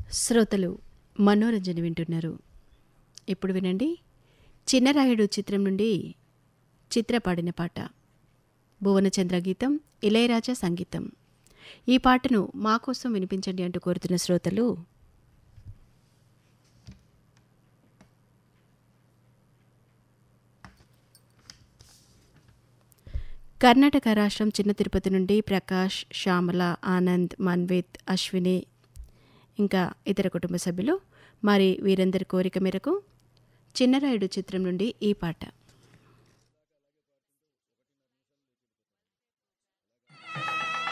శ్రోతలు మనోరంజన వింటున్నారు ఇప్పుడు వినండి చిన్నరాయుడు చిత్రం నుండి చిత్ర పాడిన పాట భువనచంద్ర గీతం ఇళయరాజా సంగీతం ఈ పాటను మా కోసం వినిపించండి అంటూ కోరుతున్న శ్రోతలు కర్ణాటక రాష్ట్రం చిన్న తిరుపతి నుండి ప్రకాష్ శ్యామల ఆనంద్ మన్విత్ అశ్విని ఇంకా ఇతర కుటుంబ సభ్యులు మరి వీరందరి కోరిక మేరకు చిన్నరాయుడు చిత్రం నుండి ఈ పాట